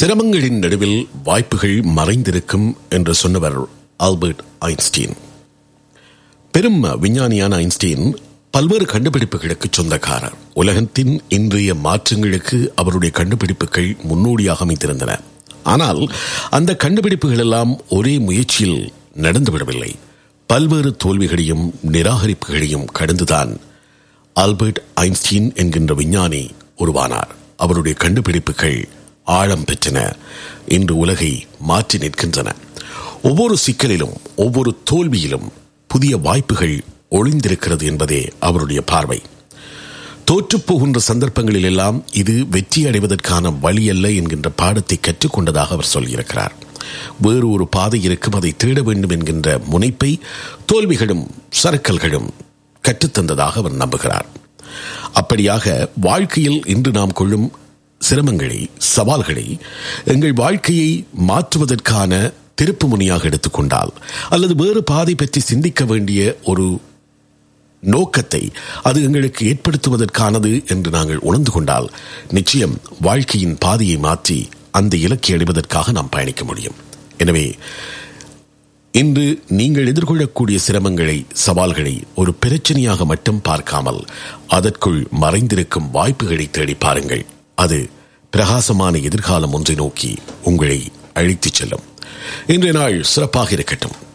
சிரமங்களின் நடுவில் வாய்ப்புகள் மறைந்திருக்கும் என்று சொன்னவர் ஆல்பர்ட் ஐன்ஸ்டீன் பெரும் விஞ்ஞானியான ஐன்ஸ்டீன் பல்வேறு கண்டுபிடிப்புகளுக்கு சொந்தக்காரர் உலகத்தின் இன்றைய மாற்றங்களுக்கு அவருடைய கண்டுபிடிப்புகள் முன்னோடியாக அமைந்திருந்தன ஆனால் அந்த கண்டுபிடிப்புகள் எல்லாம் ஒரே முயற்சியில் நடந்துவிடவில்லை பல்வேறு தோல்விகளையும் நிராகரிப்புகளையும் கடந்துதான் ஆல்பர்ட் ஐன்ஸ்டீன் என்கின்ற விஞ்ஞானி உருவானார் அவருடைய கண்டுபிடிப்புகள் ஆழம் பெற்றன இன்று உலகை மாற்றி நிற்கின்றன ஒவ்வொரு சிக்கலிலும் ஒவ்வொரு தோல்வியிலும் புதிய வாய்ப்புகள் ஒளிந்திருக்கிறது என்பதே அவருடைய பார்வை தோற்றுப்போகின்ற சந்தர்ப்பங்களில் எல்லாம் இது வெற்றி அடைவதற்கான வழி அல்ல என்கின்ற பாடத்தை கற்றுக்கொண்டதாக அவர் சொல்லியிருக்கிறார் வேறு ஒரு பாதை இருக்கும் அதை தேட வேண்டும் என்கின்ற முனைப்பை தோல்விகளும் சறுக்கல்களும் கற்றுத்தந்ததாக அவர் நம்புகிறார் அப்படியாக வாழ்க்கையில் இன்று நாம் கொள்ளும் சிரமங்களை சவால்களை எங்கள் வாழ்க்கையை மாற்றுவதற்கான திருப்பு முனையாக எடுத்துக்கொண்டால் அல்லது வேறு பாதை பற்றி சிந்திக்க வேண்டிய ஒரு நோக்கத்தை அது எங்களுக்கு ஏற்படுத்துவதற்கானது என்று நாங்கள் உணர்ந்து கொண்டால் நிச்சயம் வாழ்க்கையின் பாதையை மாற்றி அந்த இலக்கை அடைவதற்காக நாம் பயணிக்க முடியும் எனவே இன்று நீங்கள் எதிர்கொள்ளக்கூடிய சிரமங்களை சவால்களை ஒரு பிரச்சனையாக மட்டும் பார்க்காமல் அதற்குள் மறைந்திருக்கும் வாய்ப்புகளை தேடி பாருங்கள் அது பிரகாசமான எதிர்காலம் ஒன்றை நோக்கி உங்களை அழைத்துச் செல்லும் இன்றைய நாள் சிறப்பாக இருக்கட்டும்